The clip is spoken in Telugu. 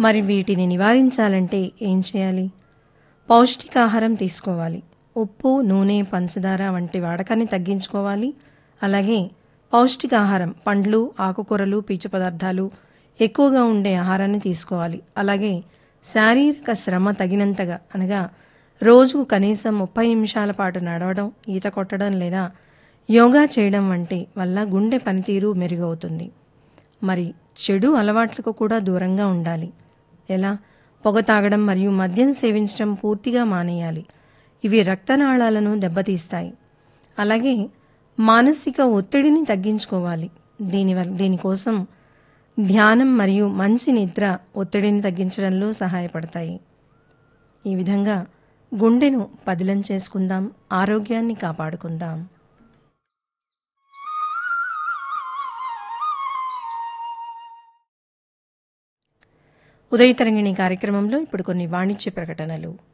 మరి వీటిని నివారించాలంటే ఏం చేయాలి పౌష్టికాహారం తీసుకోవాలి ఉప్పు నూనె పంచదార వంటి వాడకాన్ని తగ్గించుకోవాలి అలాగే పౌష్టికాహారం పండ్లు ఆకుకూరలు పీచు పదార్థాలు ఎక్కువగా ఉండే ఆహారాన్ని తీసుకోవాలి అలాగే శారీరక శ్రమ తగినంతగా అనగా రోజుకు కనీసం ముప్పై నిమిషాల పాటు నడవడం ఈత కొట్టడం లేదా యోగా చేయడం వంటి వల్ల గుండె పనితీరు మెరుగవుతుంది మరి చెడు అలవాట్లకు కూడా దూరంగా ఉండాలి ఎలా పొగ తాగడం మరియు మద్యం సేవించడం పూర్తిగా మానేయాలి ఇవి రక్తనాళాలను దెబ్బతీస్తాయి అలాగే మానసిక ఒత్తిడిని తగ్గించుకోవాలి దీనివల్ల దీనికోసం ధ్యానం మరియు మంచి నిద్ర ఒత్తిడిని తగ్గించడంలో సహాయపడతాయి ఈ విధంగా గుండెను పదిలం చేసుకుందాం ఆరోగ్యాన్ని కాపాడుకుందాం ఉదయతరంగిణి కార్యక్రమంలో ఇప్పుడు కొన్ని వాణిజ్య ప్రకటనలు